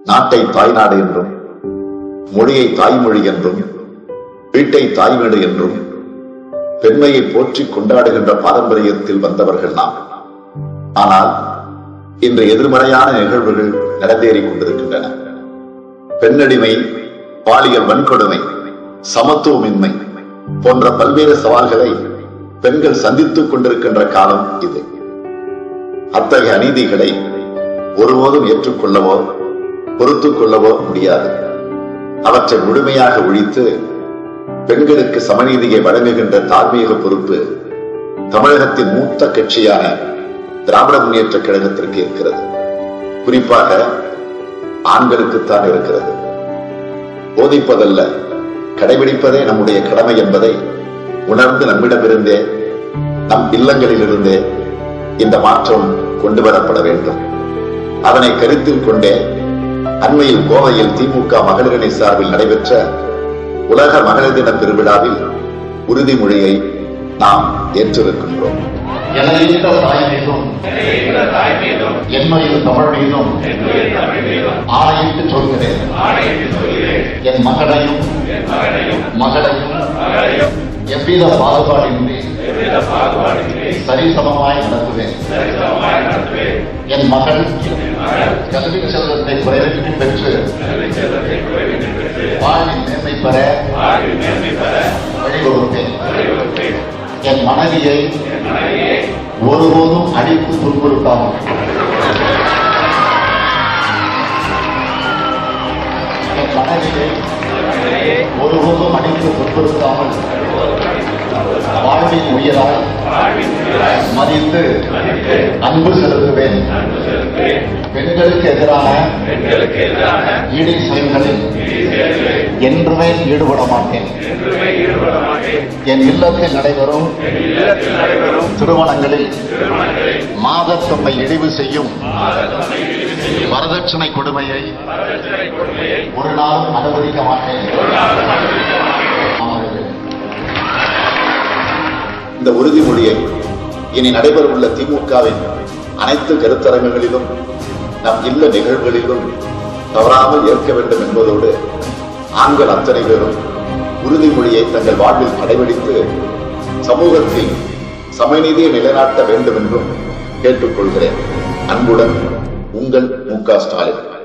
நாட்டை தாய்நாடு என்றும் மொழியை தாய்மொழி என்றும் வீட்டை தாய்வீடு என்றும் பெண்மையை போற்றி கொண்டாடுகின்ற பாரம்பரியத்தில் வந்தவர்கள் நாம் ஆனால் இன்று எதிர்மறையான நிகழ்வுகள் நடந்தேறிக் கொண்டிருக்கின்றன பெண்ணடிமை பாலியல் வன்கொடுமை சமத்துவமின்மை போன்ற பல்வேறு சவால்களை பெண்கள் சந்தித்துக் கொண்டிருக்கின்ற காலம் இது அத்தகைய அநீதிகளை ஒருபோதும் ஏற்றுக்கொள்ளவோ பொறுத்துக் கொள்ளவோ முடியாது அவற்றை முழுமையாக ஒழித்து பெண்களுக்கு சமநீதியை வழங்குகின்ற தார்மீக பொறுப்பு தமிழகத்தின் மூத்த கட்சியான திராவிட முன்னேற்ற கழகத்திற்கு இருக்கிறது குறிப்பாக ஆண்களுக்குத்தான் இருக்கிறது போதிப்பதல்ல கடைபிடிப்பதே நம்முடைய கடமை என்பதை உணர்ந்து நம்மிடமிருந்தே நம் இல்லங்களிலிருந்தே இந்த மாற்றம் கொண்டு வரப்பட வேண்டும் அதனை கருத்தில் கொண்டே அண்மையில் கோவையில் திமுக மகளிரணி சார்பில் நடைபெற்ற உலக மகளிர் தின பெருவிழாவில் உறுதிமொழியை நாம் ஏற்றிருக்கின்றோம் எனது தாய் மீதும் என்னுடைய தமிழ் மீதும் ஆணையிட்டு சொல்கிறேன் என் மகளையும் மகளையும் எவ்வித பாகுபாடின்றி சரிசமமாய் நடத்துவேன் என் மகள் கல்வி செல்வத்தை குறைவின்றி பெற்று வாழ்வின் மேன்மை பெற வழிவகுப்பேன் என் மனைவியை ஒருபோதும் அடித்து துன்புறுத்தாமல் என் மனைவியை ஒருபோதும் அடித்து துன்புறுத்தாமல் வாழ்வின் உயிராய் மதித்து அன்பு செலுத்துவேன் பெண்களுக்கு எதிரான ஈடி செயல்களில் என்றுமே ஈடுபட மாட்டேன் என் இல்லத்தில் நடைபெறும் திருமணங்களில் மாதத்தொகை இழிவு செய்யும் வரதட்சணை கொடுமையை ஒரு நாளும் அனுமதிக்க மாட்டேன் ஆமாம். இந்த உறுதிமொழியை இனி நடைபெறவுள்ள திமுகவின் அனைத்து கருத்தரங்குகளிலும் நம் இல்ல நிகழ்வுகளிலும் தவறாமல் ஏற்க வேண்டும் என்பதோடு ஆண்கள் அத்தனை பேரும் உறுதிமொழியை தங்கள் வாழ்வில் கடைபிடித்து சமூகத்தில் சமநீதியை நிலைநாட்ட வேண்டும் என்றும் கேட்டுக்கொள்கிறேன் அன்புடன் உங்கள் மு க ஸ்டாலின்